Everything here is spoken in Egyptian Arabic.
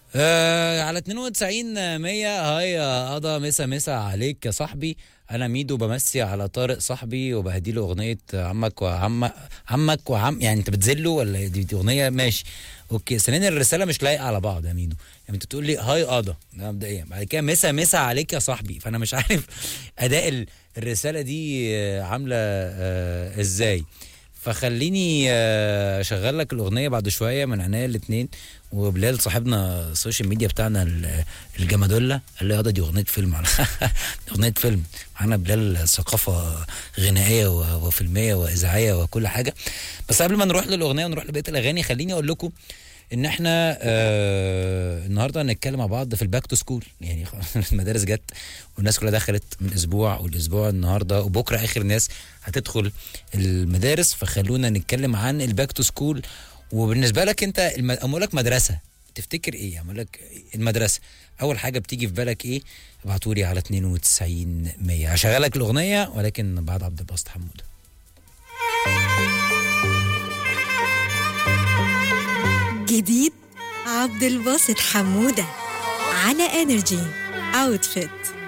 آه على 92 100 هاي يا قضا مسا مسا عليك يا صاحبي انا ميدو بمسي على طارق صاحبي وبهدي له اغنيه عمك وعم عمك وعم يعني انت بتذله ولا دي, دي اغنيه ماشي اوكي سنين الرساله مش لايقه على بعض يا ميدو يعني انت تقول لي هاي قضا ده مبدئيا بعد كده مسا مسا عليك يا صاحبي فانا مش عارف اداء ال- الرساله دي آه، عامله آه، ازاي فخليني آه، اشغل لك الاغنيه بعد شويه من عناية الاثنين وبلال صاحبنا السوشيال ميديا بتاعنا ال- الجمادولا قال لي ياضا دي اغنيه فيلم دي اغنيه فيلم معانا بلال ثقافه غنائيه و- وفيلميه واذاعيه وكل حاجه بس قبل ما نروح للاغنيه ونروح لبقيه الاغاني خليني اقول لكم ان احنا آه النهارده هنتكلم مع بعض في الباك تو سكول يعني خلاص المدارس جت والناس كلها دخلت من اسبوع والاسبوع النهارده وبكره اخر ناس هتدخل المدارس فخلونا نتكلم عن الباك تو سكول وبالنسبه لك انت الم... أما اقول لك مدرسه تفتكر ايه اقول لك المدرسه اول حاجه بتيجي في بالك ايه ابعتوا لي على 92 100 هشغلك الاغنيه ولكن بعد عبد الباسط حموده جديد عبد الباسط حمودة على انرجي اوتفيت